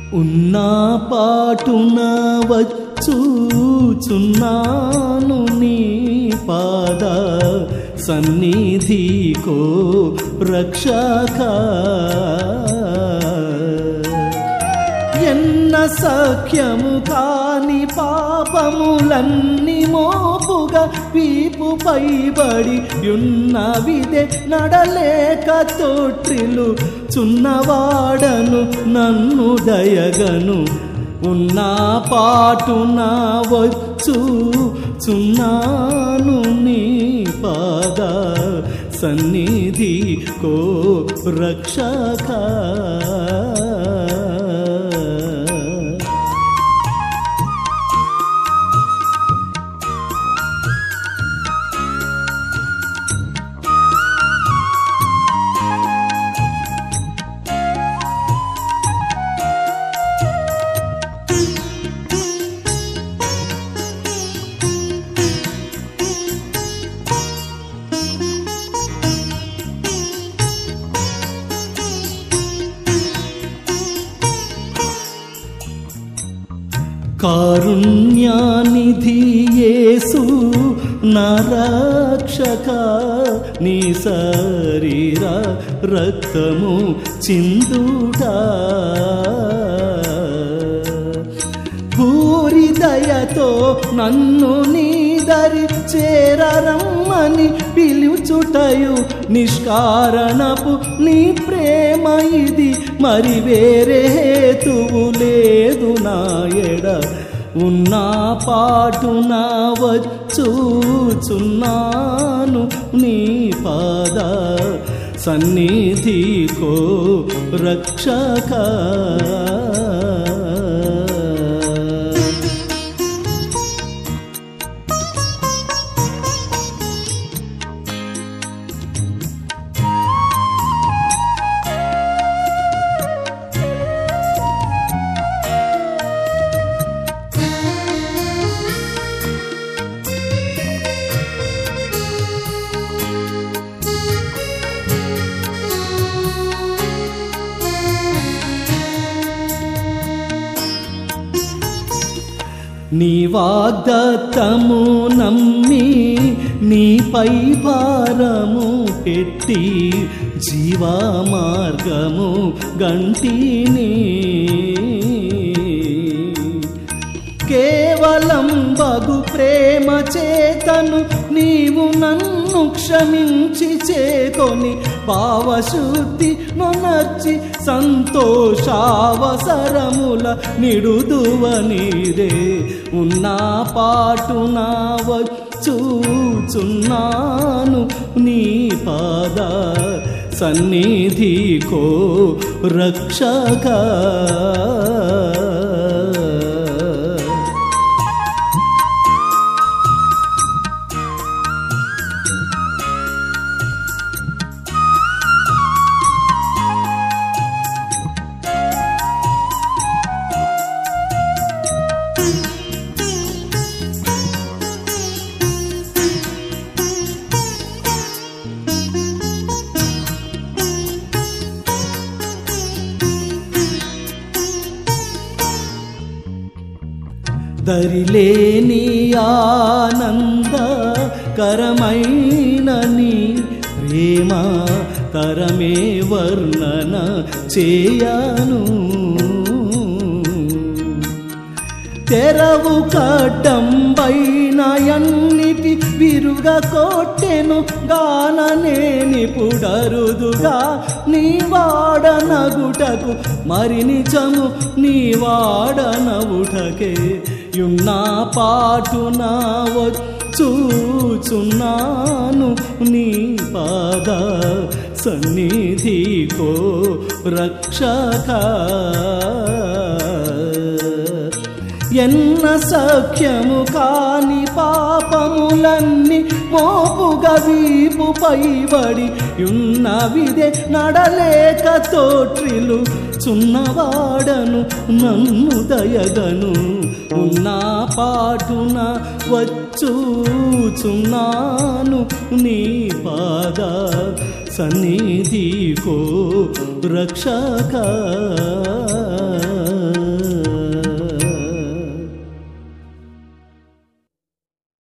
ఉన్నా పాటున వచ్చూచున్నాను నీ పాద సన్నిధికో రక్షక ఎన్న సఖ్యము కాని పాపములన్నీ మోపుగా వీపు పైబడి యున్నవిదే నడలేక తోట్రిలు చున్నవాడను నన్ను దయగను ఉన్నా పాటున వచ్చు చున్నాను నీ పాద సన్నిధి కో రక్షక కారుణ్యానిధి యేసు నరక్షక నీ శరీర రక్తము చిందుట పూరి దయతో నన్ను నీదరి చేరరమ్మని పిలుచుటయు నిష్కారణపు నీ ప్రేమ ఇది మరి వేరే హేతువు లేదు నాయడ ఉన్నా పాటున వచ్చూచున్నాను నీ పాద సన్నిధికో రక్షక నీ వాగ్దత్తము నమ్మి నీపై భారము పెట్టి జీవా మార్గము గంటిని కేవలం బగు ప్రేమ చేతను నీవు నన్ను క్షమించి చేకొని భావశుద్ధి నొనర్చి సంతోషావసరముల నిడుదువ నీరే ఉన్నా పాటున వచ్చూచున్నాను నీ పాద సన్నిధికో రక్షక దరిలేని ఆనంద కరమైన నీ ప్రేమ తరమే వర్ణన చేయను తెరవు కడ్డంబైన ఎన్నిటి విరుగ కొట్టెను గాననేని పుడరుదుగా నీ వాడనగుటకు మరి నిజము నీ వాడనవుటకే యున్నా పాటున వచ్చూచున్నాను నీ పాద సన్నిధికో రక్షక ఎన్న సఖ్యము కాని పాపములన్నీ మోపుగా వీపు పైబడి ఉన్నవిదే నడలేక తోట్రిలు చున్నవాడను నన్ను దయగను ఉన్నా పాటున వచ్చూచున్నాను నీ పాద సన్నిధికో రక్షక